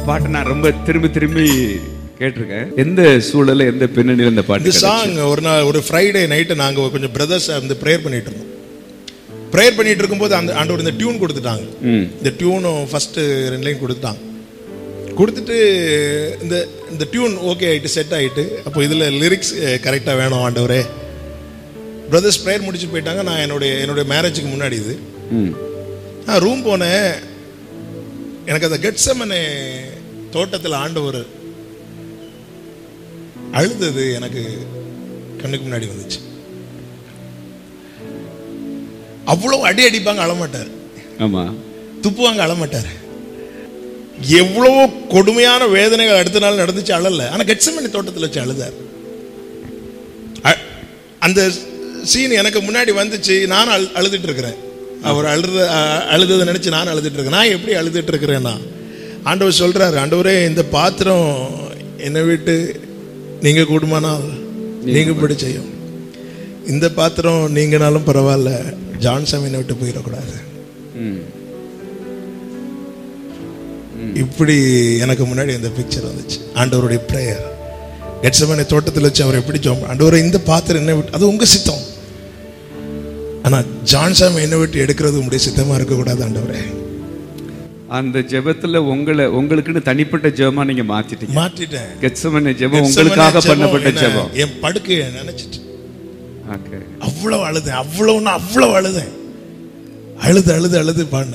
இந்த பாட்டை நான் ரொம்ப திரும்பி திரும்பி கேட்டிருக்கேன் எந்த சூழல்ல எந்த பின்னணியில இந்த பாட்டு இந்த கிடைச்சுச்சு? சாங் ஒரு நாள் ஒரு ஃப்ரைடே நைட்டு நாங்கள் கொஞ்சம் பிரதர்ஸ் வந்து ப்ரேயர் பண்ணிட்டு இருந்தோம் ப்ரேயர் பண்ணிட்டு இருக்கும்போது அந்த ஆண்டவர் இந்த டியூன் கொடுத்துட்டாங்க ம் இந்த டியூனும் ஃபஸ்ட்டு ரெண்டு லைன் கொடுத்துட்டாங்க கொடுத்துட்டு இந்த இந்த டியூன் ஓகே ஆயிட்டு செட் ஆயிட்டு அப்போ இதில் லிரிக்ஸ் கரெக்டாக வேணும் ஆண்டவரே பிரதர்ஸ் ப்ரேயர் முடிச்சு போயிட்டாங்க நான் என்னுடைய என்னுடைய மேரேஜுக்கு முன்னாடி இது ம் நான் ரூம் போனேன் எனக்கு அந்த கெட்சமனே தோட்டத்தில் ஆண்டவர் அழுதது எனக்கு கண்ணுக்கு முன்னாடி வந்துச்சு அவ்வளவு அடி அடிப்பாங்க அழமாட்டார் ஆமா துப்புவாங்க அழமாட்டார் எவ்வளவோ கொடுமையான வேதனைகள் அடுத்த நாள் நடந்துச்சு அழல ஆனா கெட்சமனி தோட்டத்தில் வச்சு அழுதார் அ- அந்த சீன் எனக்கு முன்னாடி வந்துச்சு நானும் அழு அழுதுட்டு இருக்கிறேன் அவர் அழுத அ- அழுததை நினைச்சு நான் அழுதுட்டு இருக்கேன் நான் எப்படி அழுதுட்டு இருக்கிறேன்னா ஆண்டவர் சொல்றாரு ஆண்டவரே இந்த பாத்திரம் என்னை விட்டு நீங்க கூடுமானால் நீங்க படி செய்யும் இந்த பாத்திரம் நீங்கனாலும் பரவாயில்ல ஜான்சம் என்னை விட்டு போயிடக்கூடாது ம் இப்படி எனக்கு முன்னாடி இந்த பிக்சர் வந்துச்சு ஆண்டவருடைய ப்ரேயர் கெட்சமனை தோட்டத்தில் வச்சு அவர் எப்படி ஜோம் ஆண்டவரை இந்த பாத்திரம் என்ன விட்டு அது உங்க சித்தம் ஆனா ஜான்சாமி என்ன விட்டு எடுக்கிறது உங்களுடைய சித்தமா இருக்கக்கூடாது ஆண்டவரே அந்த ஜெபத்துல உங்களை உங்களுக்குன்னு தனிப்பட்ட ஜெபமா நீங்க மாத்திட்டீங்க மாற்றிட்டேன் கெத்சமனே ஜெபம் கெத்செமனே உங்களுக்காக ஜெபம் பண்ணப்பட்ட என்ன, ஜெபம் என் படுக்கையை நினைச்சிட்டு ஓகே அவ்வளவு அழுதேன் அவ்வளவுன்னா அவ்வளவு அழுதேன் அழுது அழுது அழுது பாடினேன்